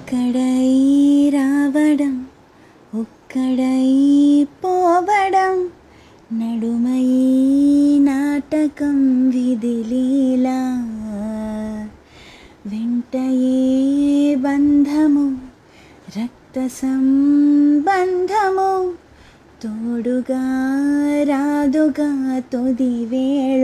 ఒక్కడై రావడం ఒక్కడై పోవడం నడుమై నాటకం విధిలీలా వెంటయే బంధము రక్త సంబంధము తోడుగా రాదుగా తుది వేళ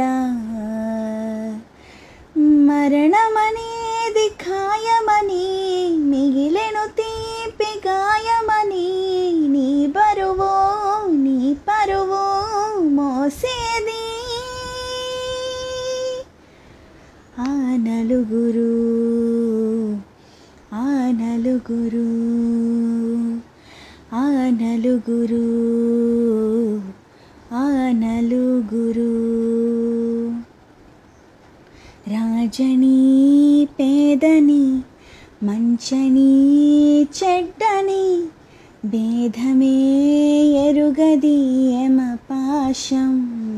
మరణమనేది ఖాయమని మిగిలెను తీపి గాయమని నీ బరువు నీ పరువు మోసేది ఆ నలుగురు ఆ నలుగురు ఆ నలుగురు ఆ నలుగురు రాజని పేదని మంచని చెడ్డని భేదమే ఎరుగది యమ పాశం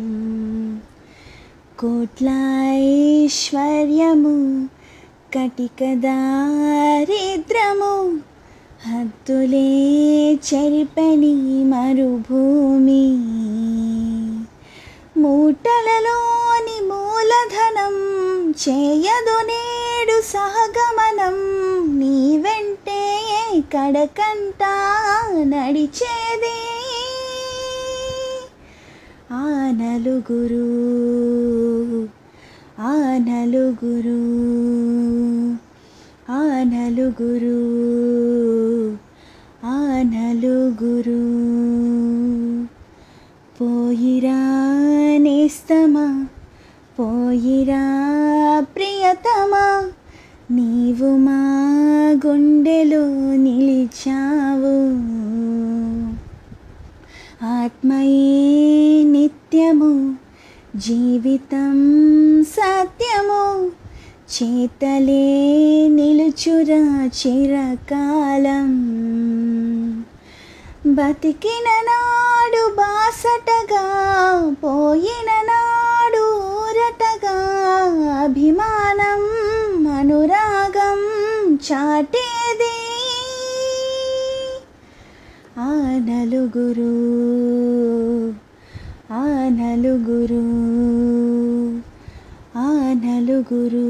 కోట్ల ఐశ్వర్యము కటిక దారిద్రము హద్దులే చెరిపని మరుభూమి మూటలలోని మూలధనం చేయదు నేడు సహగమనం నీ వెంటే కడకంట నడిచేది ఆ నలుగురు ఆ నలుగురు ఆ నలుగురు ఆ నలుగురు పోయిరా నేస్తమా పోయిరా ప్రియతమా నీవు మా గుండెలో నిలిచావు ఆత్మయే నిత్యము జీవితం సత్యము చేతలే నిలుచురా చిరకాలం బతికిన నాడు బాసటగా పోయిన నాడు ఊరటగా అభిమానం అనురాగం చాటేది ఆ నలుగురు ఆ నలుగురు ఆ నలుగురు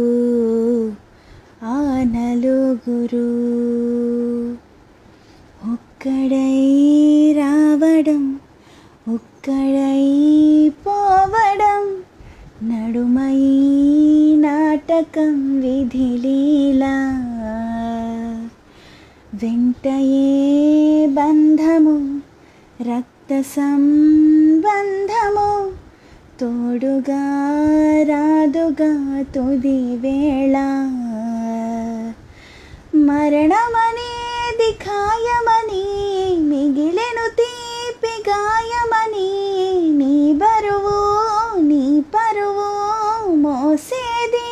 ఆ నలుగురు ఒక్కడై రావడం ఒక్కడై పోవడం నడుమై నాటకం విధిలీలా వెంటయే బంధము రక్త సంబంధము తోడుగా రాదుగా తుది వేళ మరణమనేది ఖాయమని మిగిలెను తీపి గాయమని నీ బరువు నీ పరువు మోసేది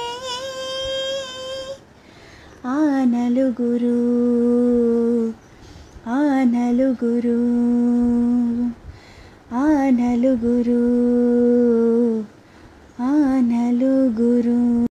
ఆ నలుగురు ఆ నలుగురు